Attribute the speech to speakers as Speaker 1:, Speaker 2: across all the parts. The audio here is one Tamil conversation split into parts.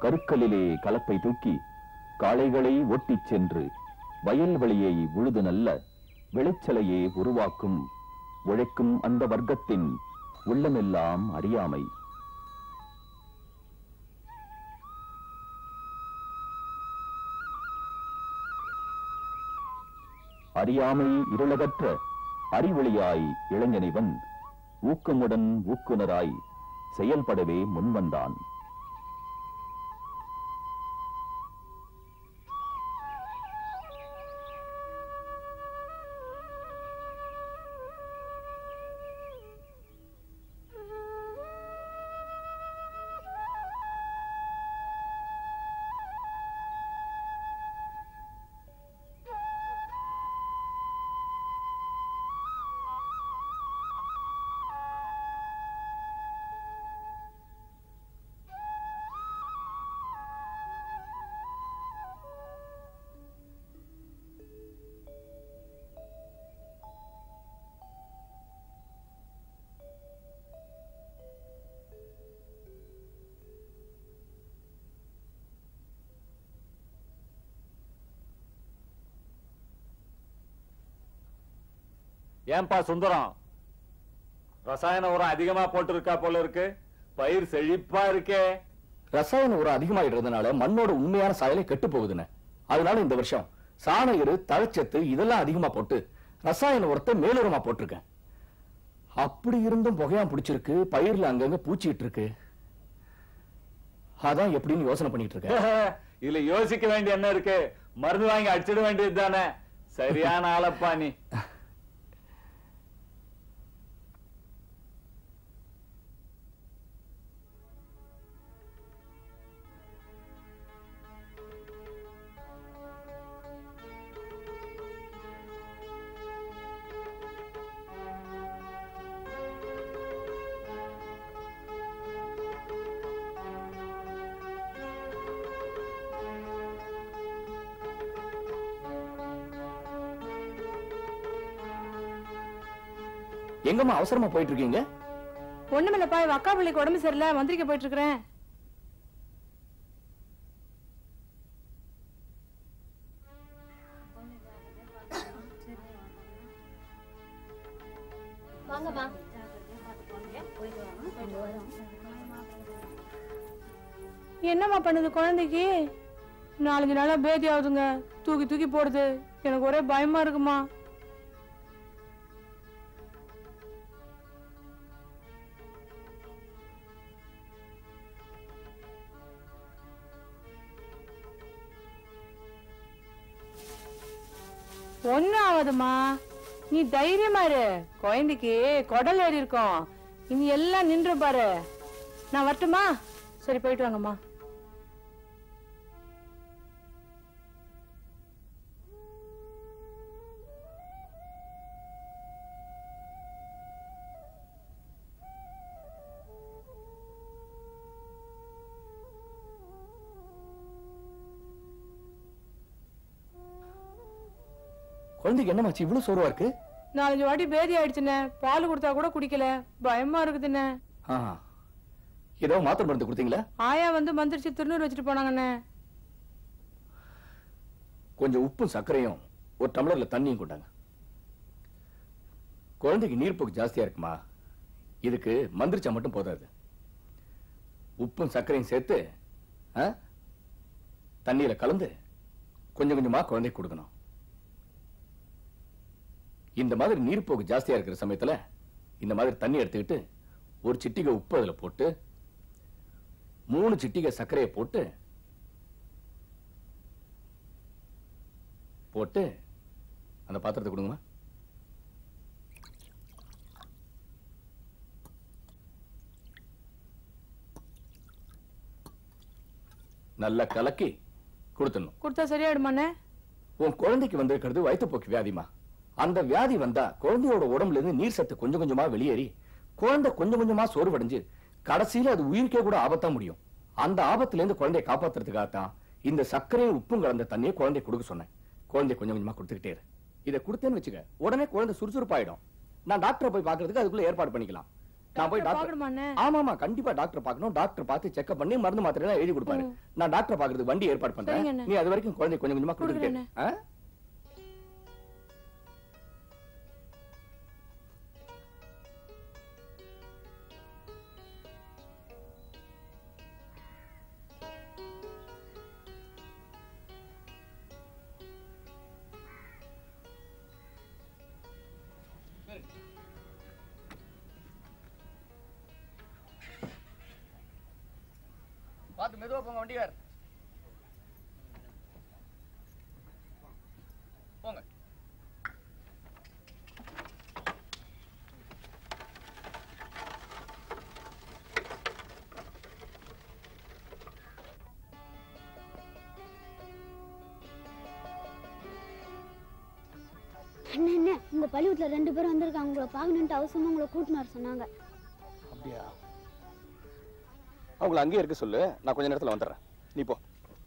Speaker 1: கருக்கலிலே கலப்பை தூக்கி காளைகளை ஒட்டிச் சென்று வயல்வெளியை உழுது நல்ல விளைச்சலையே உருவாக்கும் உழைக்கும் அந்த வர்க்கத்தின் உள்ளமெல்லாம் அறியாமை அறியாமை இருளகற்ற அறிவொளியாய் இளைஞனிவன் ஊக்கமுடன் ஊக்குனராய் செயல்படவே முன்வந்தான்
Speaker 2: ஏன்பா சுந்தரம் ரசாயன உரம் அதிகமா போட்டிருக்கா போல இருக்கு பயிர் செழிப்பா இருக்கே
Speaker 3: ரசாயன உரம் அதிகமாயிடுறதுனால மண்ணோட உண்மையான சாயலே கெட்டு போகுதுன்னு அதனால இந்த வருஷம் சாண எரு தழைச்சத்து இதெல்லாம் அதிகமா போட்டு ரசாயன உரத்தை மேலுரமா போட்டிருக்கேன் அப்படி இருந்தும் புகையாம் பிடிச்சிருக்கு பயிர்ல அங்கங்க பூச்சிட்டு இருக்கு அதான் எப்படின்னு யோசனை பண்ணிட்டு இருக்கேன்
Speaker 2: இதுல யோசிக்க வேண்டிய என்ன இருக்கு மருந்து வாங்கி அடிச்சிட வேண்டியது தானே சரியான ஆளப்பா நீ
Speaker 3: எங்கம்மா அவசரமா போயிட்டு இருக்கீங்க
Speaker 4: ஒண்ணுமில்லப்பா இவ அக்கா பிள்ளைக்கு உடம்பு சரியில்லை மந்திரிக்க போயிட்டு இருக்கிறேன்
Speaker 5: வாங்கம்மா
Speaker 4: என்னம்மா பண்ணுது குழந்தைக்கு நாலஞ்சு நாளா பேதி ஆகுதுங்க தூக்கி தூக்கி போடுது எனக்கு ஒரே பயமா இருக்குமா ஒண்ணும் ஆகாதும்மா நீ தைரியமா இரு குழந்தைக்கு குடல் ஏறி இருக்கும் இனி எல்லாம் நின்று பாரு நான் வரட்டுமா சரி போயிட்டு வாங்கம்மா
Speaker 3: குழந்தைக்கு என்னமாச்சு இவ்வளவு சோர்வா இருக்கு
Speaker 4: நாலஞ்சு வாட்டி பேதி ஆயிடுச்சுண்ணே பால் கொடுத்தா கூட குடிக்கல பயமா இருக்குதுண்ணே
Speaker 3: ஆ. ஏதோ மாத்திரை மருந்து கொடுத்தீங்களா
Speaker 4: ஆயா வந்து மந்திரிச்சு திருநூறு வச்சுட்டு போனாங்கண்ணே
Speaker 3: கொஞ்சம் உப்பும் சர்க்கரையும் ஒரு டம்ளர்ல தண்ணியும் கொண்டாங்க குழந்தைக்கு நீர்ப்போக்கு ஜாஸ்தியா இருக்குமா இதுக்கு மந்திரிச்சா மட்டும் போதாது உப்பும் சர்க்கரையும் சேர்த்து ஆ, தண்ணியில கலந்து கொஞ்சம் கொஞ்சமா குழந்தைக்கு கொடுக்கணும் இந்த மாதிரி நீர்ப்போக்கு ஜாஸ்தியா இருக்கிற சமயத்துல இந்த மாதிரி தண்ணி எடுத்துக்கிட்டு ஒரு சிட்டிகை உப்பு அதுல போட்டு மூணு சிட்டிகை சர்க்கரையை போட்டு போட்டு அந்த பாத்திரத்தை கொடுங்கம்மா நல்லா கலக்கி கொடுத்துடணும்
Speaker 4: கொடுத்தா சரியாயிடுமாண்ணே
Speaker 3: உன் குழந்தைக்கு வந்திருக்கிறது வயிற்றுப்போக்கு வியாதிமா அந்த வியாதி வந்தா குழந்தையோட உடம்புல இருந்து நீர் சத்து கொஞ்சம் கொஞ்சமா வெளியேறி குழந்தை கொஞ்சம் கொஞ்சமா சோர்வடைஞ்சு கடைசியில அது உயிருக்கே கூட ஆபத்தா முடியும் அந்த ஆபத்துல இருந்து குழந்தையை காப்பாத்துறதுக்காக தான் இந்த சர்க்கரையும் உப்பும் கலந்த தண்ணியை குழந்தை கொடுக்க சொன்னேன் குழந்தை கொஞ்சம் கொஞ்சமா கொடுத்துக்கிட்டே இரு இதை கொடுத்தேன்னு வச்சுக்க உடனே குழந்தை சுறுசுறுப்பாயிடும் நான் டாக்டரை போய் பார்க்கறதுக்கு அதுக்குள்ள ஏற்பாடு பண்ணிக்கலாம் நான் போய்
Speaker 4: டாக்டர்
Speaker 3: டாக்டர்
Speaker 4: பார்க்கணுமாண்ணே
Speaker 3: ஆமா ஆமா கண்டிப்பா டாக்டர் பார்க்கணும் டாக்டர் பார்த்து செக்அப் பண்ணி மருந்து மாத்திரை எல்லாம் எழுதி கொடுப்பாரு நான் டாக்டர் பாக்குறதுக்கு வண்டி ஏற்பாடு பண்றேன்
Speaker 4: சரிங்கண்ணே.
Speaker 3: நீ அது வரைக்கும் குழந்தை கொஞ்சம் கொஞ்சமா கொடுத்துட்டே
Speaker 4: கொடுக்குறேண்ணே.
Speaker 3: ஆ? பாத்து மெதுவா போங்க வண்டியார் போங்க
Speaker 5: அண்ணா என்ன உங்க பள்ளிக்கூடத்துல ரெண்டு பேரும் வந்திருக்காங்க உங்களை பார்க்கணுன்ட்டு அவசரமா உங்களை கூட்டின்னு வர சொன்னாங்க
Speaker 3: அப்படியா அவங்கள அங்கேயே இருக்க சொல்லு நான் கொஞ்ச நேரத்துல வந்துடுறேன் நீ போ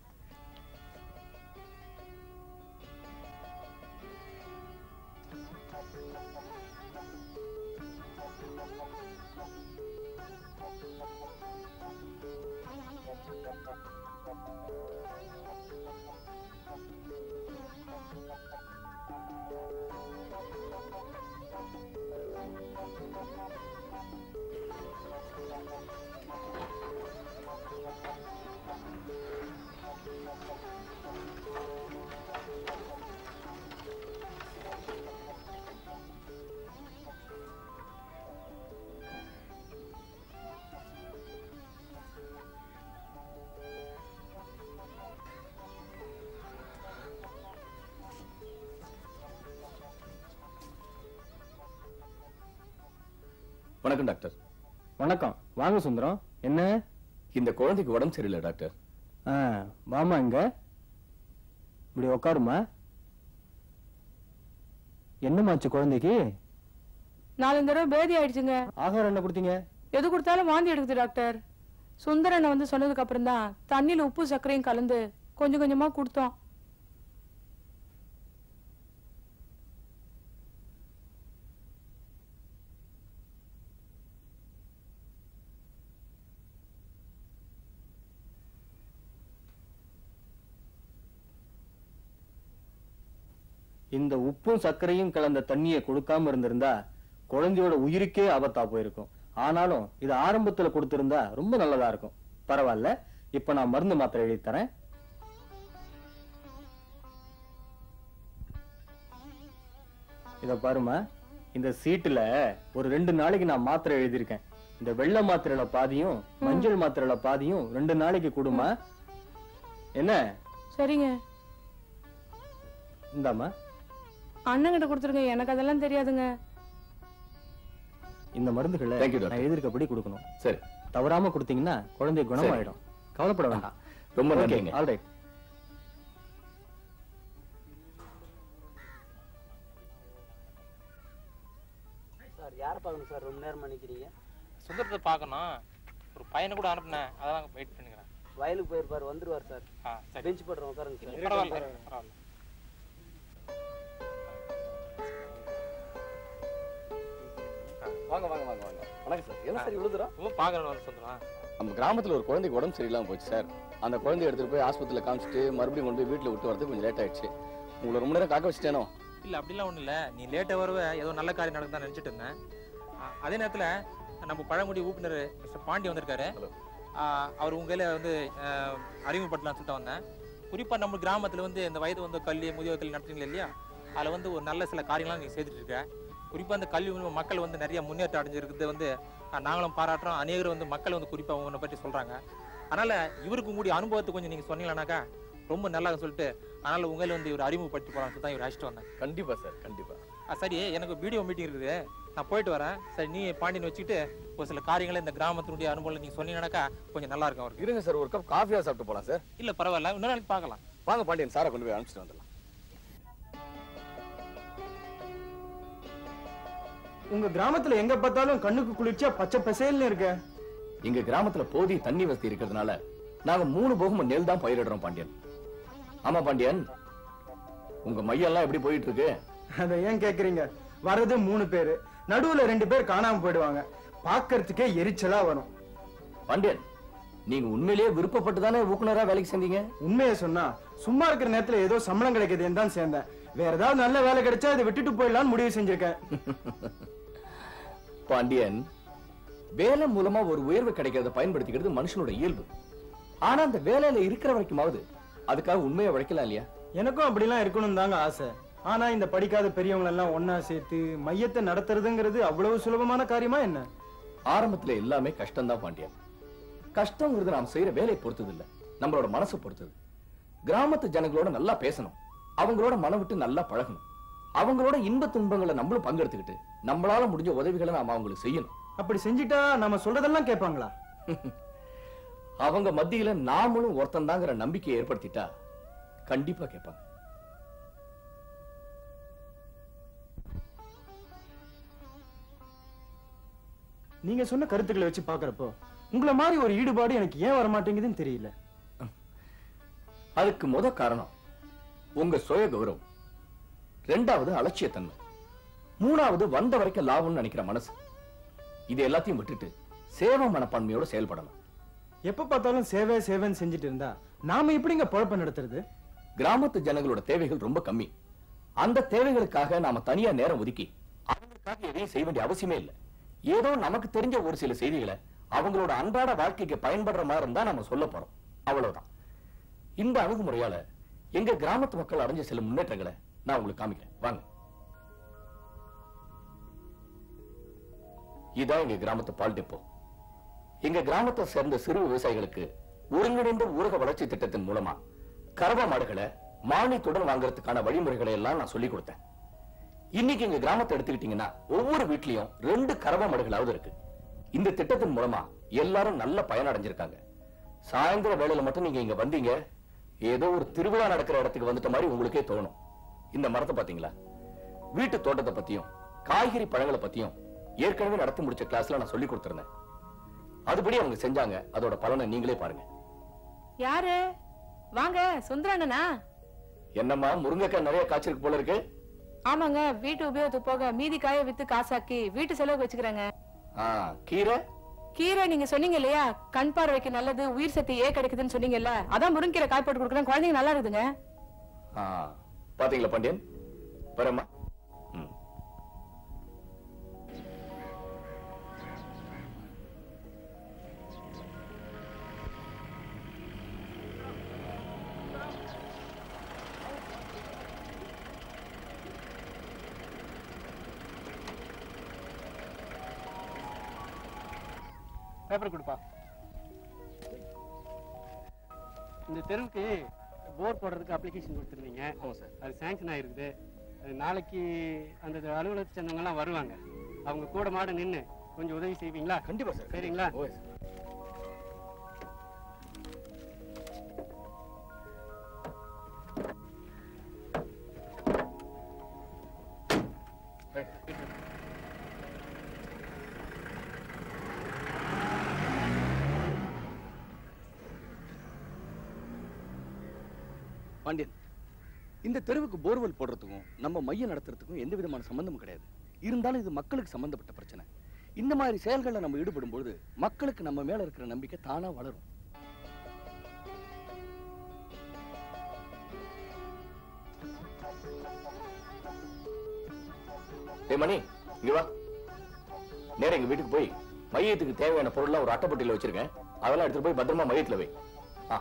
Speaker 3: வணக்கம் டாக்டர்
Speaker 6: வணக்கம் வாங்க சுந்தரம் என்ன
Speaker 3: இந்த குழந்தைக்கு உடம்பு சரியில்லை டாக்டர்
Speaker 6: ஆ, வாமா இங்க இப்படி உக்காருமா என்னமாச்சு குழந்தைக்கு
Speaker 4: நாலு தடவை பேதி ஆயிடுச்சுங்க
Speaker 6: ஆகாரம் என்ன கொடுத்தீங்க
Speaker 4: எது கொடுத்தாலும் வாந்தி எடுக்குது டாக்டர் சுந்தரனை வந்து சொன்னதுக்கு அப்புறம் தான் தண்ணியில உப்பு சர்க்கரையும் கலந்து கொஞ்சம் கொஞ்சமா கொடுத்தோம்
Speaker 6: இந்த உப்பும் சர்க்கரையும் கலந்த தண்ணியை கொடுக்காம இருந்திருந்தா குழந்தையோட உயிருக்கே ஆபத்தா போயிருக்கும் ஆனாலும் இது ஆரம்பத்துல கொடுத்திருந்தா ரொம்ப நல்லதா இருக்கும் பரவாயில்ல இப்ப நான் மருந்து மாத்திரை எழுதி தரேன் இத பாருமா இந்த சீட்டுல ஒரு ரெண்டு நாளைக்கு நான் மாத்திரை எழுதியிருக்கேன் இந்த வெள்ளை மாத்திரையில பாதியும் மஞ்சள் மாத்திரையில பாதியும் ரெண்டு நாளைக்கு கொடுமா என்ன
Speaker 4: சரிங்க
Speaker 6: இந்தாம்மா
Speaker 4: அண்ணன்கிட்ட கொடுத்துருங்க எனக்கு அதெல்லாம் தெரியாதுங்க
Speaker 6: இந்த மருந்துகளை
Speaker 3: Thank you, doctor.
Speaker 6: நான் எழுதியிருக்கபடி கொடுக்கணும்
Speaker 3: சரி
Speaker 6: தவறாம கொடுத்தீங்கன்னா குழந்தை குணமாயிடும் கவலைப்பட வேண்டாம்
Speaker 3: ரொம்ப
Speaker 6: ஓகே
Speaker 3: நன்றிங்க
Speaker 6: ஆல்ரைட்
Speaker 7: சார் யாரை பார்க்கணும் சார் ரொம்ப நேரம் நினைக்கிறீங்க
Speaker 8: சுந்தரத்தை பார்க்கணும் ஒரு பையனை கூட அனுப்புனேன் அதான் வெயிட் பண்ணுகிறேன்
Speaker 7: வயலுக்கு போயிருப்பார் வந்துருவார் சார்
Speaker 8: ஆ சரி
Speaker 7: பெஞ்ச் போடுறோம் உட்காருங்க சார்
Speaker 8: பரவாயில்ல பரவாயில்ல
Speaker 3: வாங்க வாங்க வாங்க வாங்க வணக்கம் சார் என்ன சார் இவ்வளவு தூரம்
Speaker 8: ரொம்ப பார்க்கணும் வந்து சுந்தரம்
Speaker 3: நம்ம கிராமத்துல ஒரு குழந்தைக்கு உடம்பு சரியில்லாம போச்சு சார் அந்த குழந்தைய எடுத்துட்டு போய் ஆஸ்பத்திரியில காமிச்சிட்டு மறுபடியும் கொண்டு போய் வீட்டுல விட்டு வரதுக்கு கொஞ்சம் லேட் ஆயிடுச்சு உங்களை ரொம்ப நேரம் காக்க வச்சுட்டேனோ
Speaker 8: இல்ல அப்படிலாம் ஒண்ணும் இல்ல நீ லேட்டா வருவ ஏதோ நல்ல காரியம் நடக்குதான் நினைச்சிட்டு இருந்தேன் ஆ, அதே நேரத்துல நம்ம பழங்குடி ஊப்பினர் மிஸ்டர் பாண்டி வந்திருக்காரு
Speaker 3: Hello.
Speaker 8: ஆ, அவர் உங்க கையில வந்து ஆ, அறிமுகப்படுத்தலாம்னு சொல்லிட்டு வந்தேன் குறிப்பா நம்ம கிராமத்துல வந்து இந்த வயது வந்து கல்வி முதியோர் கல்வி நடத்துறீங்க இல்லையா அதுல வந்து ஒரு நல்ல சில காரியங்கள்லாம் நீங்க செய்துட்டு இருக்க குறிப்பா அந்த கல்வி மூலமா மக்கள் வந்து நிறைய முன்னேற்றம் அடைஞ்சிருக்கிறது வந்து ஆ, நாங்களும் பாராட்டுறோம் அநேகர் வந்து மக்கள் வந்து குறிப்பா உன்னை பற்றி சொல்றாங்க அதனால இவருக்கு கூடிய அனுபவத்தை கொஞ்சம் நீங்க சொன்னீங்கன்னாக்கா ரொம்ப நல்லா இருக்கும்னு சொல்லிட்டு அதனால உங்களை வந்து இவர் அறிமுகப்படுத்தி போலாம்னு சொல்லி தான் இவர் அழைச்சிட்டு வந்தேன்
Speaker 3: கண்டிப்பா சார் கண்டிப்பா
Speaker 8: ஆ, சரி எனக்கு வீடியோ மீட்டிங் இருக்குது நான் போயிட்டு வரேன் சரி நீ பாண்டியன் வச்சுக்கிட்டு ஒரு சில காரியங்களை இந்த கிராமத்தினுடைய அனுபவம் நீங்க சொன்னீங்கன்னாக்கா கொஞ்சம் நல்லா இருக்கும் அவருக்கு
Speaker 3: இருங்க சார் ஒரு கப் காஃபியா சாப்பிட்டு போலாம் சார்
Speaker 8: இல்ல பரவாயில்ல இன்னொரு நாளைக்கு பார்க்கலாம்
Speaker 3: வாங்க பாண்டியன் சாரை கொண்டு போய் அனுப்பிச்சிட்டு வந்துடலாம்
Speaker 6: உங்க கிராமத்துல எங்க பார்த்தாலும் கண்ணுக்கு குளிர்ச்சியா பச்சை பசேல்னு இருக்க
Speaker 3: எங்க கிராமத்துல போதிய தண்ணி வசதி இருக்கிறதுனால நாங்க மூணு போகமும் நெல் தான் பயிரிடுறோம் பாண்டியன் ஆமா பாண்டியன் உங்க மையெல்லாம் எப்படி போயிட்டு இருக்கு
Speaker 6: அதை ஏன் கேக்குறீங்க வர்றது மூணு பேரு நடுவுல ரெண்டு பேர் காணாம போயிடுவாங்க
Speaker 9: பார்க்கறதுக்கே எரிச்சலா வரும்
Speaker 3: பாண்டியன் நீங்க உண்மையிலேயே விருப்பப்பட்டு தானே ஊக்குனரா வேலைக்கு செஞ்சீங்க
Speaker 9: உண்மையை சொன்னா சும்மா இருக்கிற நேரத்துல ஏதோ சம்பளம் கிடைக்குதுன்னு தான் சேர்ந்தேன் வேற ஏதாவது நல்ல வேலை கிடைச்சா இதை விட்டுட்டு போயிடலாம்னு முடிவு செஞ்சிருக்கேன்
Speaker 3: பாண்டியன் வேலை மூலமா ஒரு உயர்வு கிடைக்கிறத பயன்படுத்திக்கிறது மனுஷனோட இயல்பு ஆனா அந்த வேலையில இருக்கிற வரைக்குமாவது அதுக்காக உண்மையை உழைக்கலாம் இல்லையா
Speaker 9: எனக்கும் அப்படிலாம் இருக்கணும் தாங்க ஆசை ஆனா இந்த படிக்காத பெரியவங்க எல்லாம் ஒன்னா சேர்த்து மையத்தை நடத்துறதுங்கிறது அவ்வளவு சுலபமான காரியமா என்ன
Speaker 3: ஆரம்பத்துல எல்லாமே கஷ்டம்தான் பாண்டியன் கஷ்டங்கிறது நாம் செய்யற வேலையை பொறுத்தது இல்ல நம்மளோட மனசை பொறுத்தது கிராமத்து ஜனங்களோட நல்லா பேசணும் அவங்களோட மனம் விட்டு நல்லா பழகணும் அவங்களோட இன்ப துன்பங்களை நம்மளும் பங்கெடுத்துக்கிட்டு நம்மளால முடிஞ்ச உதவிகளை நாம அவங்களுக்கு செய்யணும்
Speaker 9: அப்படி செஞ்சிட்டா நம்ம சொல்றதெல்லாம் கேட்பாங்களா
Speaker 3: அவங்க மத்தியில நாமளும் ஒருத்தன் தாங்கிற நம்பிக்கையை ஏற்படுத்திட்டா கண்டிப்பா கேட்பாங்க
Speaker 9: நீங்க சொன்ன கருத்துக்களை வச்சு பாக்குறப்போ உங்களை மாதிரி ஒரு ஈடுபாடு எனக்கு ஏன் வர மாட்டேங்குதுன்னு தெரியல
Speaker 3: அதுக்கு முத காரணம் உங்க சுய கௌரவம் ரெண்டாவது அலட்சியத்தன்மை மூணாவது வந்த வரைக்கும் லாபம்னு நினைக்கிற மனசு இது எல்லாத்தையும் விட்டுட்டு சேவை மனப்பான்மையோட செயல்படலாம்
Speaker 9: எப்ப பார்த்தாலும் சேவை சேவைன்னு செஞ்சுட்டு இருந்தா நாம எப்படிங்க பொழப்ப நடத்துறது
Speaker 3: கிராமத்து ஜனங்களோட தேவைகள் ரொம்ப கம்மி அந்த தேவைகளுக்காக நாம தனியா நேரம் ஒதுக்கி அவங்களுக்காக எதையும் செய்ய வேண்டிய அவசியமே இல்லை ஏதோ நமக்கு தெரிஞ்ச ஒரு சில செய்திகளை அவங்களோட அன்றாட வாழ்க்கைக்கு பயன்படுற மாதிரி இருந்தா நம்ம சொல்ல போறோம் அவ்வளவுதான் இந்த அணுகுமுறையால எங்க கிராமத்து மக்கள் அடைஞ்ச சில முன்னேற்றங்களை நான் உங்களுக்கு காமிக்கிறேன் வாங்க இதான் எங்க கிராமத்து பால் டெப்போ எங்க கிராமத்தை சேர்ந்த சிறு விவசாயிகளுக்கு ஒருங்கிணைந்த ஊரக வளர்ச்சி திட்டத்தின் மூலமா கறவ மாடுகளை மானியத்துடன் வாங்குறதுக்கான வழிமுறைகளை எல்லாம் நான் சொல்லி கொடுத்தேன் இன்னைக்கு எங்க கிராமத்தை எடுத்துக்கிட்டீங்கன்னா ஒவ்வொரு வீட்லயும் ரெண்டு கறவ மாடுகளாவது இருக்கு இந்த திட்டத்தின் மூலமா எல்லாரும் நல்ல பயன் அடைஞ்சிருக்காங்க சாயந்தர வேளையில மட்டும் நீங்க இங்க வந்தீங்க ஏதோ ஒரு திருவிழா நடக்கிற இடத்துக்கு வந்துட்ட மாதிரி உங்களுக்கே தோணும் இந்த மரத்தை பாத்தீங்களா வீட்டு தோட்டத்தை பத்தியும் காய்கறி பழங்களை பத்தியும் ஏற்கனவே நடத்தி முடிச்ச கிளாஸ்ல நான் சொல்லி கொடுத்திருந்தேன் அதுபடி அவங்க செஞ்சாங்க அதோட பலனை நீங்களே பாருங்க
Speaker 4: யாரு வாங்க சுந்தரண்ணனா
Speaker 3: என்னம்மா முருங்கைக்காய் நிறைய காய்ச்சிருக்கு போல இருக்கு
Speaker 4: ஆமாங்க வீட்டு உபயோகத்துக்கு போக மீதி காய வித்து காசாக்கி வீட்டு செலவுக்கு வச்சுக்கிறேங்க
Speaker 3: ஆ, கீரை
Speaker 4: கீரை நீங்க சொன்னீங்க இல்லையா கண் பார்வைக்கு நல்லது உயிர் சக்தி ஏ கிடைக்குதுன்னு சொன்னீங்கல்ல அதான் முருங்கீரை காய் போட்டு கொடுக்குறேன் குழந்தைங்க நல்லா இருக்குதுங்க
Speaker 3: ஆ, பாத்தீங்களா பாண்டியன் வரேம்மா ம்.
Speaker 7: பேப்பர் கொடுப்பா இந்த தெருவுக்கு போர் போடுறதுக்கு அப்ளிகேஷன் கொடுத்துருந்தீங்க அது சாங்ஷன் ஆயிருக்குது அது நாளைக்கு அந்த அலுவலகத்தை சேர்ந்தவங்கலாம் வருவாங்க அவங்க கூட மாட நின்று கொஞ்சம் உதவி செய்வீங்களா
Speaker 3: கண்டிப்பா சார்
Speaker 7: சரிங்களா
Speaker 3: ஓ,
Speaker 10: பாண்டியன் இந்த தெருவுக்கு போர்வெல் போடுறதுக்கும் நம்ம மையம் நடத்துறதுக்கும் எந்த விதமான சம்பந்தமும் கிடையாது இருந்தாலும் இது மக்களுக்கு சம்பந்தப்பட்ட பிரச்சனை இந்த மாதிரி செயல்களில் நம்ம ஈடுபடும் பொழுது மக்களுக்கு நம்ம மேல இருக்கிற நம்பிக்கை தானா வளரும்
Speaker 3: டேய் மணி இங்க வா நேரா எங்க வீட்டுக்கு போய் மையத்துக்கு தேவையான பொருள்லாம் ஒரு அட்டைப்பட்டியில வச்சிருக்கேன் அதெல்லாம் எடுத்துட்டு போய் பத்திரமா மையத்துல வை ஆ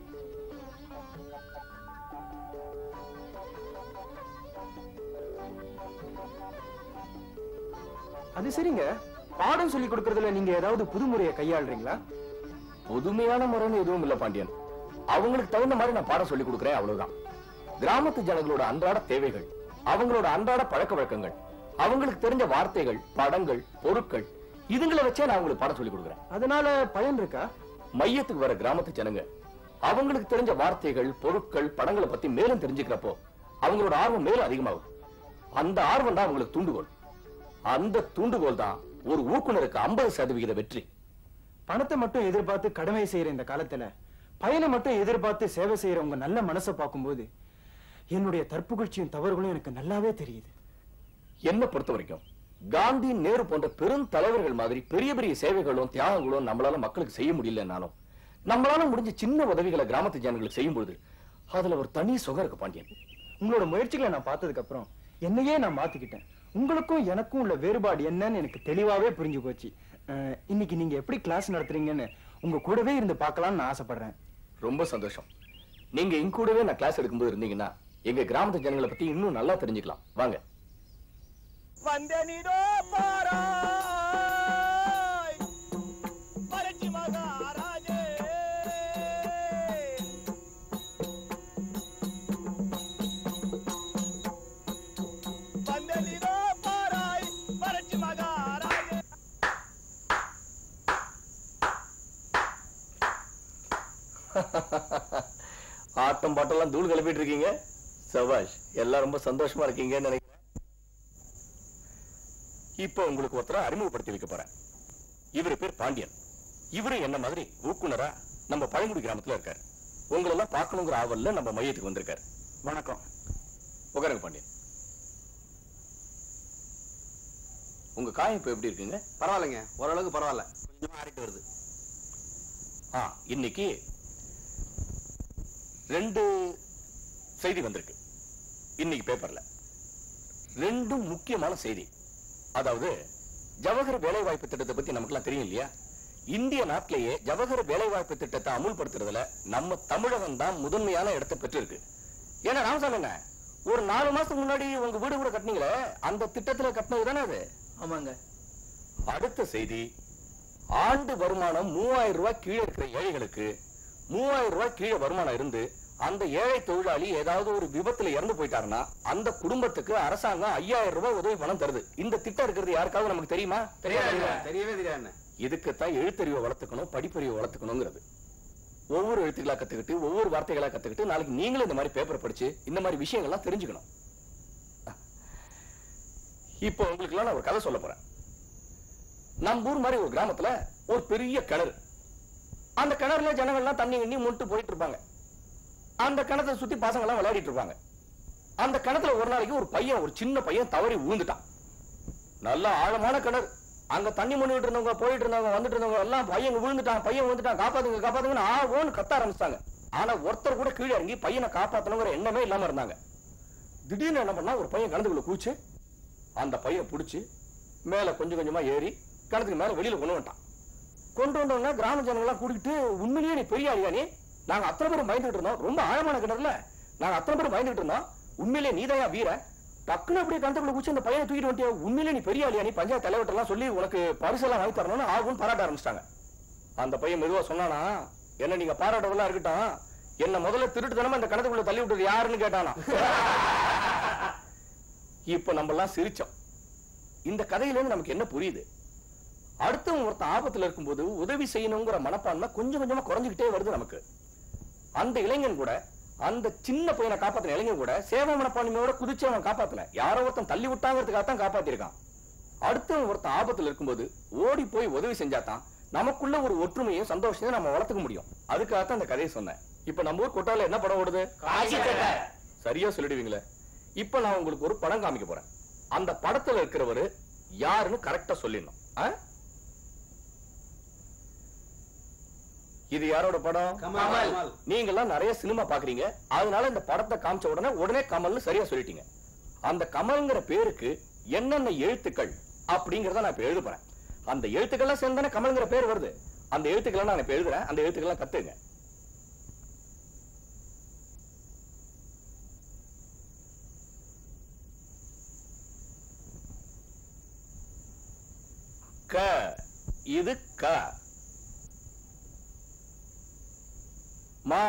Speaker 9: அது சரிங்க பாடம் சொல்லி கொடுக்கறதுல நீங்க ஏதாவது புதுமுறையை கையாளுறீங்களா
Speaker 3: புதுமையான முறைன்னு எதுவும் இல்ல பாண்டியன் அவங்களுக்கு தகுந்த மாதிரி நான் பாடம் சொல்லி கொடுக்குறேன் அவ்வளவுதான் கிராமத்து ஜனங்களோட அன்றாட தேவைகள் அவங்களோட அன்றாட பழக்க வழக்கங்கள் அவங்களுக்கு தெரிஞ்ச வார்த்தைகள் படங்கள் பொருட்கள் இதுங்களை வச்சே நான் உங்களுக்கு பாடம் சொல்லி கொடுக்குறேன்
Speaker 9: அதனால பயன் இருக்கா
Speaker 3: மையத்துக்கு வர கிராமத்து ஜனங்க அவங்களுக்கு தெரிஞ்ச வார்த்தைகள் பொருட்கள் படங்களை பத்தி மேலும் தெரிஞ்சுக்கிறப்போ அவங்களோட ஆர்வம் மேலும் அதிகமாகும் அந்த ஆர்வம் தான் அவங்களுக்கு தூண்டுகோல் அந்த தூண்டுகோல் தான் ஒரு ஊக்குனருக்கு ஐம்பது சதவிகித வெற்றி
Speaker 9: பணத்தை மட்டும் எதிர்பார்த்து கடமை செய்யற இந்த காலத்துல பயனை மட்டும் எதிர்பார்த்து சேவை செய்யற உங்க நல்ல மனசை பார்க்கும்போது என்னுடைய தற்புகழ்ச்சியும் தவறுகளும் எனக்கு நல்லாவே தெரியுது
Speaker 3: என்ன பொறுத்த வரைக்கும் காந்தி நேரு போன்ற பெரும் தலைவர்கள் மாதிரி பெரிய பெரிய சேவைகளும் தியாகங்களும் நம்மளால மக்களுக்கு செய்ய முடியலனாலும் நம்மளால முடிஞ்ச சின்ன உதவிகளை கிராமத்து ஜனங்களுக்கு செய்யும் பொழுது அதுல ஒரு தனி சுகம் இருக்கு பாண்டியன்
Speaker 9: உங்களோட முயற்சிகளை நான் பார்த்ததுக்கு அப்புறம் என்னையே நான் மாத்திக்கிட்டேன் உங்களுக்கும் எனக்கும் உள்ள வேறுபாடு என்னன்னு எனக்கு தெளிவாவே புரிஞ்சு போச்சு அஹ், இன்னைக்கு நீங்க எப்படி கிளாஸ் நடத்துறீங்கன்னு உங்க கூடவே இருந்து பார்க்கலாம்னு நான் ஆசைப்படுறேன்
Speaker 3: ரொம்ப சந்தோஷம் நீங்க எங்க கூடவே நான் கிளாஸ் எடுக்கும்போது இருந்தீங்கன்னா எங்க கிராமத்து ஜனங்களை பத்தி இன்னும் நல்லா தெரிஞ்சுக்கலாம் வாங்க
Speaker 11: வந்தனிடோ பாராய் பரட்சி மகாராஜே வந்தனிடோ பாராய் பரட்சி மகாராஜே
Speaker 3: ஆட்டம் பாட்டெல்லாம் தூள் கிளப்பிட்டு இருக்கீங்க சபாஷ் எல்லாம் ரொம்ப சந்தோஷமா இருக்கீங்கன்னு நினைக்கிறேன் இப்போ உங்களுக்கு ஒருத்தரை அறிமுகப்படுத்தி வைக்க போறேன் இவரு பேர் பாண்டியன் இவரு என்ன மாதிரி ஊக்குனரா நம்ம பழங்குடி கிராமத்துல இருக்காரு உங்களெல்லாம் பார்க்கணுங்கிற ஆவல்ல நம்ம மையத்துக்கு வந்திருக்காரு வணக்கம் உட்காருங்க பாண்டியன் உங்க காயம் இப்ப எப்படி இருக்குங்க
Speaker 12: பரவாயில்லைங்க ஓரளவுக்கு பரவாயில்ல கொஞ்சமா ஆறிட்டு வருது
Speaker 3: ஆ இன்னைக்கு ரெண்டு செய்தி வந்திருக்கு இன்னைக்கு பேப்பர்ல ரெண்டும் முக்கியமான செய்தி அதாவது ஜவஹர் வேலைவாய்ப்பு திட்டத்தை பத்தி நமக்குலாம் தெரியும் இல்லையா இந்திய நாட்டிலேயே ஜவஹர் வேலைவாய்ப்பு திட்டத்தை அமுல்படுத்துறதுல நம்ம தமிழகம் தான் முதன்மையான இடத்தை பெற்றிருக்கு ஏன்னா ராமசாமிங்க ஒரு நாலு மாசத்துக்கு முன்னாடி உங்க வீடு கூட கட்டினீங்களே அந்த திட்டத்துல கட்டினது தானே அது
Speaker 12: ஆமாங்க
Speaker 3: அடுத்த செய்தி ஆண்டு வருமானம் மூவாயிரம் ரூபாய் கீழே இருக்கிற ஏழைகளுக்கு மூவாயிரம் ரூபாய் கீழே வருமானம் இருந்து அந்த ஏழை தொழிலாளி ஏதாவது ஒரு விபத்துல இறந்து போயிட்டாருன்னா அந்த குடும்பத்துக்கு அரசாங்கம் ஐயாயிரம் ரூபாய் உதவி பணம் தருது இந்த திட்டம் இருக்கிறது யாருக்காவது நமக்கு தெரியுமா
Speaker 12: தெரியாது தெரியவே தெரியாது
Speaker 3: இதுக்குத்தான் எழுத்தறிவை வளர்த்துக்கணும் படிப்பறிவை வளர்த்துக்கணுங்கிறது ஒவ்வொரு எழுத்துக்களா கத்துக்கிட்டு ஒவ்வொரு வார்த்தைகளா கத்துக்கிட்டு நாளைக்கு நீங்களும் இந்த மாதிரி பேப்பர் படிச்சு இந்த மாதிரி விஷயங்கள்லாம் தெரிஞ்சுக்கணும் இப்போ உங்களுக்கு நான் ஒரு கதை சொல்ல போறேன் நம்ம ஊர் மாதிரி ஒரு கிராமத்துல ஒரு பெரிய கிணறு அந்த கிணறுல ஜனங்கள்லாம் தண்ணி கண்ணி முட்டு போயிட்டு இருப்பாங்க அந்த கிணத்தை சுத்தி பசங்க எல்லாம் விளையாடிட்டு இருப்பாங்க அந்த கிணத்துல ஒரு நாளைக்கு ஒரு பையன் ஒரு சின்ன பையன் தவறி விழுந்துட்டான் நல்ல ஆழமான கிணறு அங்க தண்ணி மண்ணிட்டு இருந்தவங்க போயிட்டு இருந்தவங்க வந்துட்டு இருந்தவங்க எல்லாம் பையன் விழுந்துட்டான் பையன் விழுந்துட்டான் காப்பாத்துங்க காப்பாத்துங்கன்னு ஆ ஓன்னு கத்த ஆரம்பிச்சிட்டாங்க ஆனா ஒருத்தர் கூட கீழே இறங்கி பையனை காப்பாத்தணுங்கிற எண்ணமே இல்லாம இருந்தாங்க திடீர்னு என்ன பண்ணா ஒரு பையன் கிணத்துக்குள்ள கூச்சு அந்த பையன் பிடிச்சு மேல கொஞ்சம் கொஞ்சமா ஏறி கிணத்துக்கு மேல வெளியில கொண்டு வந்துட்டான் கொண்டு வந்தவங்க கிராம ஜனங்கள்லாம் கூட்டிட்டு உண்மையிலேயே நீ பெரிய ஆளியா நீ நாங்க அத்தனை பேரும் பயந்துட்டு இருந்தோம் ரொம்ப ஆழமான கிணறுல நாங்க அத்தனை பேரும் பயந்துட்டு இருந்தோம் உண்மையிலேயே நீதையா வீர டக்குன்னு அப்படியே கணத்துக்குள்ள குச்சி அந்த பையனை தூக்கிட்டு வந்துட்டியா உண்மையிலே நீ பெரிய ஆளியா நீ பஞ்சாயத்து தலைவர்கிட்ட எல்லாம் சொல்லி உனக்கு பரிசெல்லாம் வாங்கி தரணும்னு ஆகும்னு பாராட்ட ஆரம்பிச்சிட்டாங்க அந்த பையன் மெதுவா சொன்னானா என்ன நீங்க பாராட்டதெல்லாம் இருக்கட்டும் என்ன முதல்ல திருட்டுத்தனமா இந்த கணத்துக்குள்ள தள்ளி விட்டது யாருன்னு கேட்டானா இப்ப நம்ம எல்லாம் சிரிச்சோம் இந்த கதையில இருந்து நமக்கு என்ன புரியுது அடுத்தவங்க ஒருத்தன் ஆபத்துல இருக்கும்போது உதவி செய்யணுங்கிற மனப்பான்மை கொஞ்சம் கொஞ்சமா குறைஞ்சுக்கிட்டே வருது நமக்கு அந்த இளைஞன் கூட அந்த சின்ன பையனை காப்பாத்தின இளைஞன் கூட சேவை மனப்பான்மையோட குதிச்சு அவன் காப்பாத்தல யாரோ ஒருத்தன் தள்ளி விட்டாங்கிறதுக்காக தான் காப்பாத்திருக்கான் அடுத்தவன் ஒருத்தன் ஆபத்துல இருக்கும்போது ஓடி போய் உதவி செஞ்சாதான் நமக்குள்ள ஒரு ஒற்றுமையும் சந்தோஷத்தையும் நம்ம வளர்த்துக்க முடியும் அதுக்காகத்தான் அந்த கதையை சொன்னேன் இப்ப நம்ம ஊர் கொட்டால என்ன படம் ஓடுது
Speaker 11: காசிக்கட்டை.
Speaker 3: சரியா சொல்லிடுவீங்களே இப்ப நான் உங்களுக்கு ஒரு படம் காமிக்க போறேன் அந்த படத்துல இருக்கிறவரு யாருன்னு கரெக்டா சொல்லிடணும் ஆ? இது யாரோட படம்
Speaker 11: கமல்.
Speaker 3: நீங்க எல்லாம் நிறைய சினிமா பாக்குறீங்க அதனால இந்த படத்தை காமிச்ச உடனே உடனே கமல்னு சரியா சொல்லிட்டீங்க அந்த கமல்ங்கிற பேருக்கு என்னென்ன எழுத்துக்கள் அப்படிங்கறத நான் இப்ப எழுத போறேன் அந்த எழுத்துக்கள்லாம் சேர்ந்தானே கமல்ங்கிற பேர் வருது அந்த எழுத்துக்களை நான் இப்ப எழுதுறேன் அந்த எழுத்துக்கள்லாம் கத்துங்க க இது க மா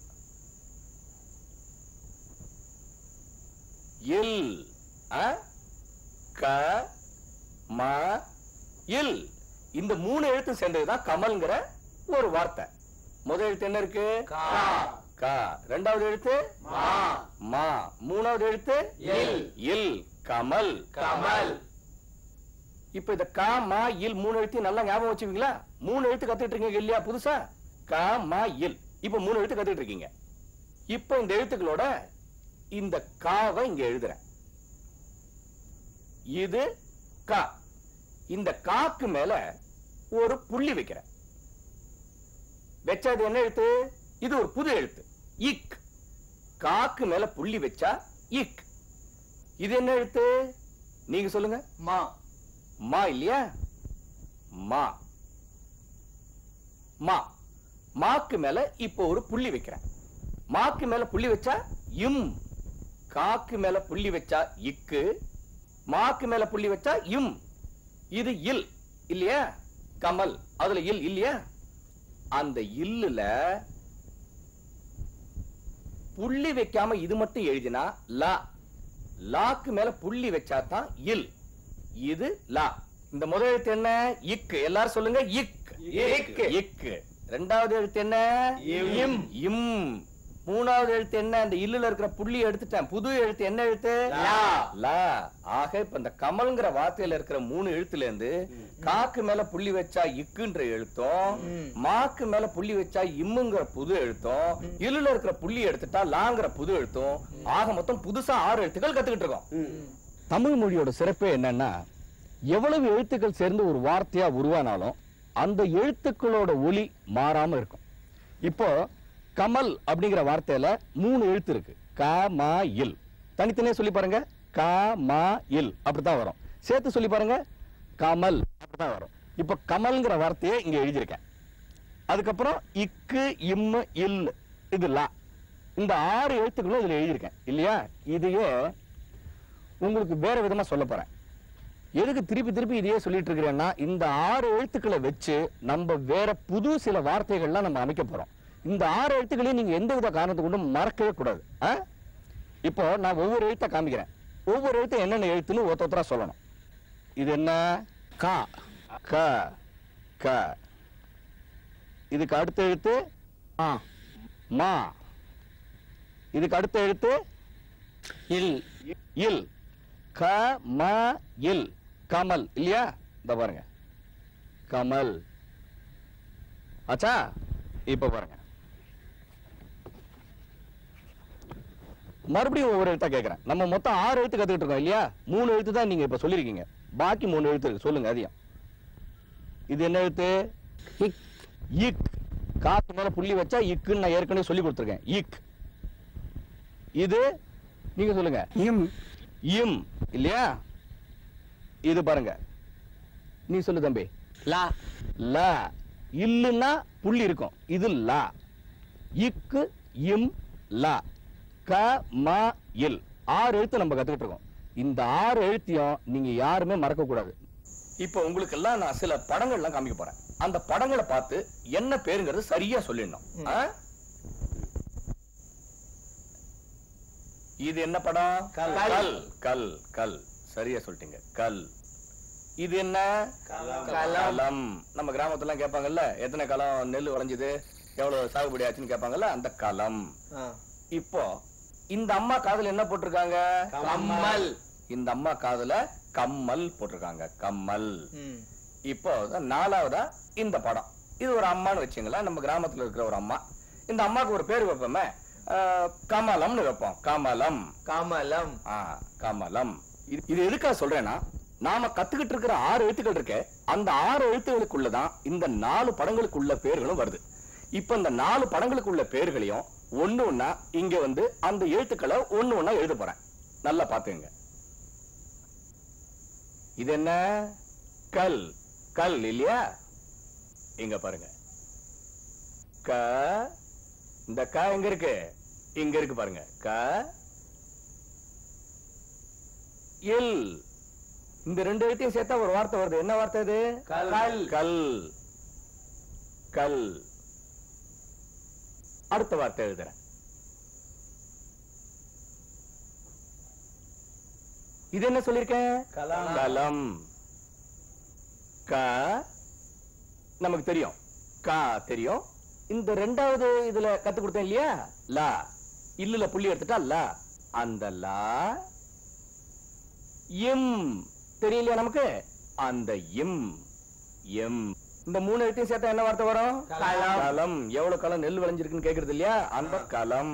Speaker 3: இல் அ க ம இல் இந்த மூணு எழுத்து சேர்ந்ததுதான் கமல்ங்கிற ஒரு வார்த்தை முதல் எழுத்து என்ன இருக்கு கா ரெண்டாவது எழுத்து மா மூணாவது எழுத்து
Speaker 11: இல்.
Speaker 3: இல் கமல்
Speaker 11: கமல்.
Speaker 3: இப்ப இந்த கா மா இல் மூணு எழுத்து நல்லா ஞாபகம் வச்சுக்கீங்களா மூணு எழுத்து கத்துட்டு இருக்கீங்க இல்லையா புதுசா கா மா இல் இப்ப மூணு எழுத்து கத்துட்டு இருக்கீங்க இப்ப இந்த எழுத்துக்களோட இந்த காவை இங்க எழுதுறேன் இது கா இந்த காக்கு மேல ஒரு புள்ளி வைக்கிறேன் வச்சா இது என்ன எழுத்து இது ஒரு புது எழுத்து இக் காக்கு மேல புள்ளி வச்சா இக் இது என்ன எழுத்து நீங்க சொல்லுங்க மா மா இல்லையா மா மா மாக்கு மேல இப்போ ஒரு புள்ளி வைக்கிறேன் மாக்கு மேல புள்ளி வச்சா இம் காக்கு மேல புள்ளி வச்சா இக்கு மாக்கு மேல புள்ளி வச்சா இம் இது இல் இல்லையா கமல் அதுல இல் இல்லையா அந்த இல்லுல புள்ளி வைக்காம இது மட்டும் எழுதினா லா லாக்கு மேல புள்ளி வச்சா தான் இல் இது லா இந்த முதல் எழுத்து என்ன இக்கு எல்லாரும் சொல்லுங்க இக் இக் இக்கு ரெண்டாவது எழுத்து என்ன இம் இம் மூணாவது எழுத்து என்ன அந்த இல்லுல இருக்கிற புள்ளி எடுத்துட்டேன் புது எழுத்து என்ன எழுத்து லா லா ஆக இப்ப இந்த கமல்ங்கிற வார்த்தையில இருக்கிற மூணு எழுத்துல இருந்து காக்கு மேல புள்ளி வச்சா இக்குன்ற எழுத்தும் மாக்கு மேல புள்ளி வச்சா இம்முங்கிற புது எழுத்தும் இல்லுல இருக்கிற புள்ளி எடுத்துட்டா லாங்கிற புது எழுத்தும் ஆக மொத்தம் புதுசா ஆறு எழுத்துக்கள் கத்துக்கிட்டு இருக்கோம்
Speaker 13: தமிழ் மொழியோட சிறப்பே என்னன்னா எவ்வளவு எழுத்துக்கள் சேர்ந்து ஒரு வார்த்தையா உருவானாலும் அந்த எழுத்துக்களோட ஒலி மாறாம இருக்கும் இப்போ கமல் அப்படிங்கிற வார்த்தையில மூணு எழுத்து இருக்கு க ம இல் தனித்தனியா சொல்லி பாருங்க க ம இல் அப்படித்தான் வரும் சேர்த்து சொல்லி பாருங்க கமல் அப்படித்தான் வரும் இப்போ கமல்ங்கிற வார்த்தையை இங்க எழுதியிருக்கேன் அதுக்கப்புறம் இக்கு இம்மு இல் இது லா இந்த ஆறு எழுத்துக்களும் இதுல எழுதியிருக்கேன் இல்லையா இதையே உங்களுக்கு வேற விதமா சொல்ல போறேன் எதுக்கு திருப்பி திருப்பி இதையே சொல்லிட்டு இருக்கிறேன்னா இந்த ஆறு எழுத்துக்களை வச்சு நம்ம வேற புது சில வார்த்தைகள்லாம் நம்ம அமைக்க போறோம் இந்த ஆறு எழுத்துக்களையும் நீங்க எந்த வித காரணத்தை கொண்டும் மறக்கவே கூடாது ஆ? இப்போ நான் ஒவ்வொரு எழுத்தை காமிக்கிறேன் ஒவ்வொரு எழுத்து என்னென்ன எழுத்துன்னு ஒருத்த ஒருத்தரா சொல்லணும் இது என்ன கா க க இதுக்கு அடுத்த எழுத்து ஆ மா இதுக்கு அடுத்த எழுத்து இல் இல் க ம இல் கமல் இல்லையா இந்த பாருங்க கமல் ஆச்சா இப்ப பாருங்க மறுபடியும் ஒவ்வொரு எழுத்தா கேட்கறேன் நம்ம மொத்தம் ஆறு எழுத்து கத்துக்கிட்டு இருக்கோம் இல்லையா மூணு எழுத்து தான் நீங்க இப்ப சொல்லிருக்கீங்க பாக்கி மூணு எழுத்து இருக்கு சொல்லுங்க அதிகம் இது என்ன எழுத்து இக் இக் காத்து மேல புள்ளி வச்சா இக்குன்னு நான் ஏற்கனவே சொல்லி கொடுத்துருக்கேன் இக் இது நீங்க சொல்லுங்க இம் இம் இல்லையா இது பாருங்க நீ சொல்லு தம்பி லா லா இல்லுன்னா புள்ளி இருக்கும் இது லா இக்கு இம் லா க ம இல் ஆறு எழுத்து நம்ம கத்துக்கிட்டு இருக்கோம் இந்த ஆறு எழுத்தையும் நீங்க யாருமே மறக்க கூடாது
Speaker 3: இப்போ உங்களுக்கு எல்லாம் நான் சில படங்கள்லாம் காமிக்க போறேன் அந்த படங்களை பார்த்து என்ன பேருங்கிறது சரியா சொல்லிடணும் ஆ? இது என்ன படம்
Speaker 11: கல்.
Speaker 3: கல் கல் கல் சரியா சொல்லிட்டீங்க கல் இது என்ன
Speaker 11: களம்.
Speaker 3: களம் நம்ம கிராமத்துல கேட்பாங்கல்ல எத்தனை களம் நெல் விளைஞ்சது எவ்வளவு சாகுபடி ஆச்சுன்னு கேட்பாங்கல்ல அந்த களம் இப்போ இந்த அம்மா காதுல என்ன போட்டிருக்காங்க
Speaker 11: கம்மல்.
Speaker 3: இந்த அம்மா காதுல கம்மல் போட்டிருக்காங்க கம்மல் இப்போ தான் நாலாவதா இந்த படம் இது ஒரு அம்மான்னு வச்சுங்களேன் நம்ம கிராமத்துல இருக்கிற ஒரு அம்மா இந்த அம்மாக்கு ஒரு பேர் வைப்போமே அஹ், கமலம்னு வைப்போம் கமலம் கமலம் ஆ கமலம் இது இது எதுக்காக சொல்றேன்னா நாம கத்துக்கிட்டு இருக்கிற ஆறு எழுத்துக்கள் இருக்கே அந்த ஆறு எழுத்துக்களுக்குள்ளதான் இந்த நாலு படங்களுக்குள்ள பேர்களும் வருது இப்ப இந்த நாலு படங்களுக்குள்ள பேர்களையும் ஒண்ணு ஒண்ணா இங்க வந்து அந்த எழுத்துக்களை ஒண்ணு ஒண்ணா எழுத போறேன் நல்லா பாத்துங்க இது என்ன கல் கல் இல்லையா இங்க பாருங்க க இந்த க எங்க இருக்கு இங்க இருக்கு பாருங்க க இல் இந்த ரெண்டு எழுத்தையும் சேர்த்தா ஒரு வார்த்தை வருது என்ன வார்த்தை இது
Speaker 11: கல்.
Speaker 3: கல் கல் அடுத்த வார்த்தை எழுதுறேன் இது என்ன சொல்லிருக்கேன்
Speaker 11: கலம்.
Speaker 3: கலம் க நமக்கு தெரியும் கா தெரியும் இந்த ரெண்டாவது இதுல கத்து கொடுத்தேன் இல்லையா லா இல்லுல புள்ளி எடுத்துட்டா லா அந்த லா இம் தெரியலையா நமக்கு அந்த இம் எம் இந்த மூணு எழுத்தையும் சேர்த்தா என்ன வார்த்தை வரும்
Speaker 11: களம்.
Speaker 3: களம் எவ்வளவு களம் நெல் விளைஞ்சிருக்குன்னு கேக்குறது இல்லையா அந்த களம்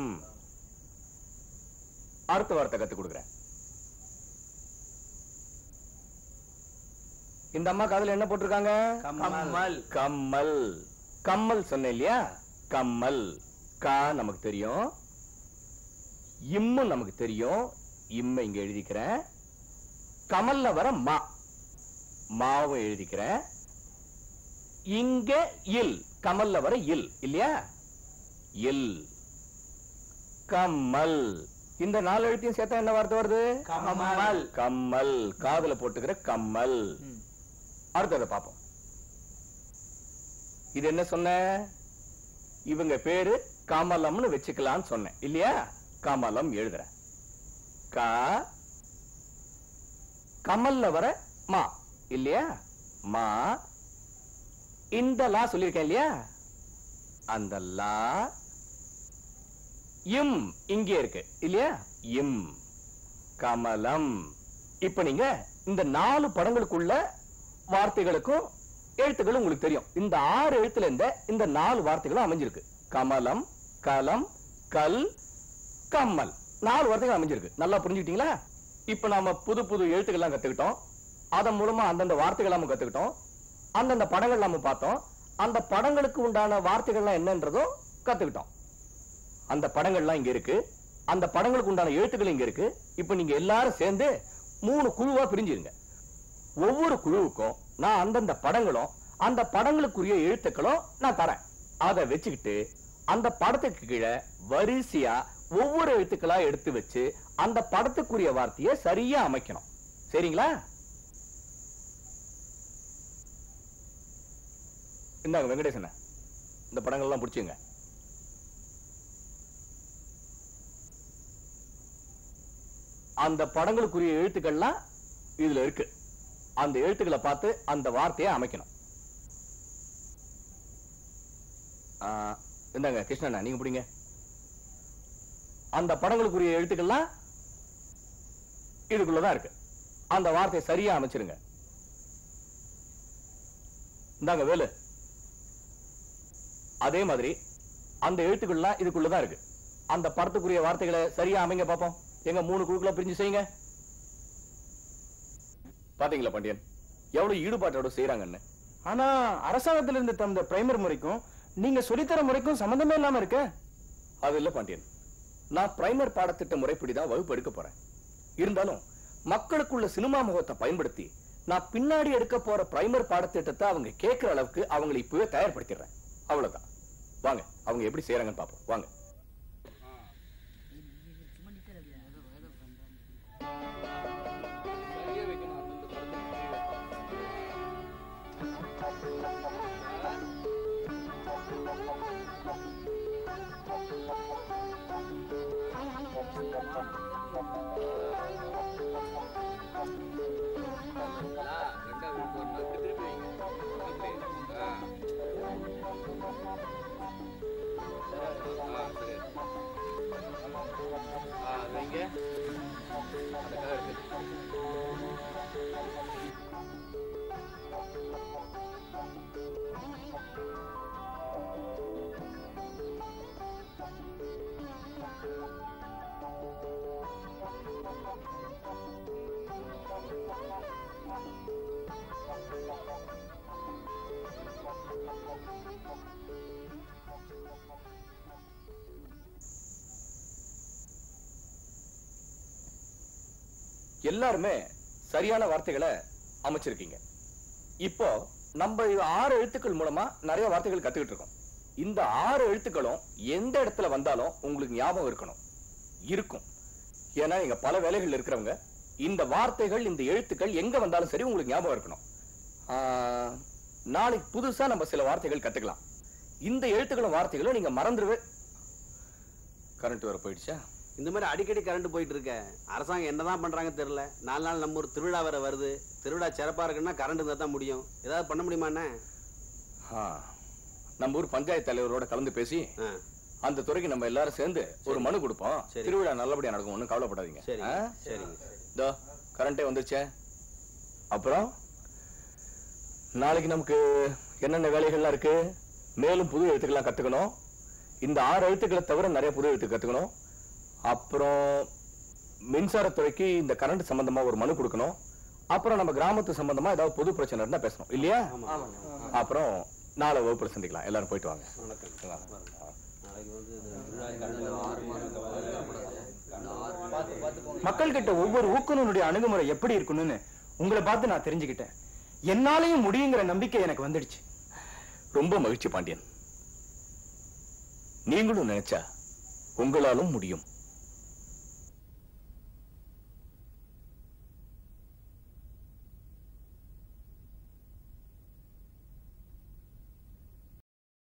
Speaker 3: அடுத்த வார்த்தை கத்து கொடுக்குறேன் இந்த அம்மா காதுல என்ன போட்டிருக்காங்க
Speaker 12: கம்மல்.
Speaker 3: கம்மல் கம்மல் சொன்னேன் இல்லையா கம்மல் கா நமக்கு தெரியும் இம்மு நமக்கு தெரியும் இம்ம இங்க எழுதிக்கிறேன் கமல்ல வர மா மாவும் எழுதிக்கிறேன் இங்க இல் கமல்ல வர இல் இல்லையா இல் கம்மல் இந்த நாலு எழுத்தையும் சேர்த்தா என்ன வார்த்தை வருது
Speaker 12: கம்மல்.
Speaker 3: கம்மல் காதுல போட்டுக்கிற கம்மல் அடுத்ததை பார்ப்போம் இது என்ன சொன்ன இவங்க பேரு கமலம்னு வச்சுக்கலாம்னு சொன்னேன் இல்லையா கமலம் எழுதுறேன் கா கமல்ல வர மா இல்லையா மா இந்த லா சொல்லியிருக்கேன் இல்லையா அந்த லா இம் இங்கே இருக்கு இல்லையா இம் கமலம் இப்ப நீங்க இந்த நாலு படங்களுக்குள்ள வார்த்தைகளுக்கும் எழுத்துக்களும் உங்களுக்கு தெரியும் இந்த ஆறு எழுத்துல இருந்த இந்த நாலு வார்த்தைகளும் அமைஞ்சிருக்கு கமலம் கலம் கல் கம்மல் நாலு வார்த்தைகள் அமைஞ்சிருக்கு நல்லா புரிஞ்சுக்கிட்டீங்களா இப்ப நாம புது புது எழுத்துக்கள்லாம் கத்துக்கிட்டோம் அதன் மூலமா அந்தந்த வார்த்தைகள் நாம கத்துக்கிட்டோம் அந்தந்த படங்கள் நாம பார்த்தோம் அந்த படங்களுக்கு உண்டான வார்த்தைகள்லாம் என்னன்றதும் கத்துக்கிட்டோம் அந்த படங்கள்லாம் இங்க இருக்கு அந்த படங்களுக்கு உண்டான எழுத்துக்கள் இங்க இருக்கு இப்ப நீங்க எல்லாரும் சேர்ந்து மூணு குழுவா பிரிஞ்சிருங்க ஒவ்வொரு குழுவுக்கும் நான் அந்தந்த படங்களும் அந்த படங்களுக்குரிய எழுத்துக்களும் நான் தரேன் அதை வச்சுக்கிட்டு அந்த படத்துக்கு கீழே வரிசையா ஒவ்வொரு எழுத்துக்களா எடுத்து வச்சு அந்த படத்துக்குரிய வார்த்தையை சரியா அமைக்கணும் சரிங்களா இந்தாங்க வெங்கடேசன் இந்த படங்கள்லாம் பிடிச்சுங்க அந்த படங்களுக்குரிய எழுத்துக்கள்லாம் இதுல இருக்கு அந்த எழுத்துக்களை பார்த்து அந்த வார்த்தையை அமைக்கணும் ஆ, இந்தாங்க கிருஷ்ணண்ணா நீங்க பிடிங்க அந்த படங்களுக்குரிய எழுத்துக்கள்லாம் இதுக்குள்ளதான் இருக்கு அந்த வார்த்தையை சரியா அமைச்சிருங்க இந்தாங்க வேலு அதே மாதிரி அந்த எழுத்துக்கள்லாம் இதுக்குள்ளதான் இருக்கு அந்த படத்துக்குரிய வார்த்தைகளை சரியா அமைங்க பாப்போம் எங்க மூணு குழுக்களா பிரிஞ்சு செய்யுங்க பாத்தீங்களா பாண்டியன் எவ்வளவு ஈடுபாட்டோட செய்யறாங்கன்னு
Speaker 9: ஆனா அரசாங்கத்துல இருந்து தந்த பிரைமர் முறைக்கும் நீங்க சொல்லித்தர முறைக்கும் சம்பந்தமே இல்லாம இருக்க
Speaker 3: அது இல்ல பாண்டியன் நான் பிரைமர் பாடத்திட்ட முறைப்படி தான் வகுப்பு எடுக்க போறேன் இருந்தாலும் மக்களுக்குள்ள சினிமா முகத்தை பயன்படுத்தி நான் பின்னாடி எடுக்க போற பிரைமர் பாடத்திட்டத்தை அவங்க கேட்கிற அளவுக்கு அவங்களை இப்பவே தயார்படுத்திடுறேன் அவ்வளவுதான் வாங்க அவங்க எப்படி செய்யறாங்கன்னு பாப்போம் வாங்க எல்லாருமே சரியான வார்த்தைகளை அமைச்சிருக்கீங்க இப்போ நம்ம இது ஆறு எழுத்துக்கள் மூலமா நிறைய வார்த்தைகள் கத்துக்கிட்டு இருக்கோம் இந்த ஆறு எழுத்துக்களும் எந்த இடத்துல வந்தாலும் உங்களுக்கு ஞாபகம் இருக்கணும் இருக்கும் ஏன்னா நீங்க பல வேலைகள் இருக்கிறவங்க இந்த வார்த்தைகள் இந்த எழுத்துக்கள் எங்க வந்தாலும் சரி உங்களுக்கு ஞாபகம் இருக்கணும் ஆஹ், நாளைக்கு புதுசா நம்ம சில வார்த்தைகள் கத்துக்கலாம் இந்த எழுத்துக்களும் வார்த்தைகளும் நீங்க மறந்துடுவே கரண்ட் வர போயிடுச்சா
Speaker 12: இந்த மாதிரி அடிக்கடி கரண்ட் போயிட்டு இருக்க அரசாங்கம் என்னதான் பண்றாங்க தெரியல நாலு நாள் நம்ம ஊர் திருவிழா வேற வருது திருவிழா சிறப்பா இருக்குன்னா கரண்ட் இருந்தா தான் முடியும் ஏதாவது பண்ண முடியுமா அண்ணே
Speaker 3: ஆ, நம்ம ஊர் பஞ்சாயத்து தலைவரோட கலந்து பேசி அந்த துறைக்கு நம்ம எல்லாரும் சேர்ந்து ஒரு மனு கொடுப்போம் திருவிழா நல்லபடியா நடக்கும் ஒண்ணும் கவலைப்படாதீங்க
Speaker 12: சரிங்க,
Speaker 3: ஆ?
Speaker 12: சரிங்க.
Speaker 3: இதோ கரண்டே வந்துருச்சே அப்புறம் நாளைக்கு நமக்கு என்னென்ன வேலைகள்லாம் இருக்கு மேலும் புது எழுத்துக்கள்லாம் கத்துக்கணும் இந்த ஆறு எழுத்துக்களை தவிர நிறைய புது எழுத்து கத்துக்கணும் அப்புறம் மின்சாரத்துறைக்கு இந்த கரண்ட் சம்பந்தமா ஒரு மனு கொடுக்கணும் அப்புறம் நம்ம கிராமத்து சம்பந்தமா ஏதாவது பொது பிரச்சனை இருந்தா பேசணும் இல்லையா அப்புறம் நாளை வகுப்புல சந்திக்கலாம் எல்லாரும் போயிட்டு வாங்க
Speaker 9: மக்கள் கிட்ட ஒவ்வொரு ஊக்குனருடைய அணுகுமுறை எப்படி இருக்கணும்னு உங்களை பார்த்து நான் தெரிஞ்சுக்கிட்டேன் என்னாலையும் முடியுங்கிற நம்பிக்கை எனக்கு வந்துடுச்சு
Speaker 3: ரொம்ப மகிழ்ச்சி பாண்டியன் நீங்களும் நினைச்சா உங்களாலும் முடியும்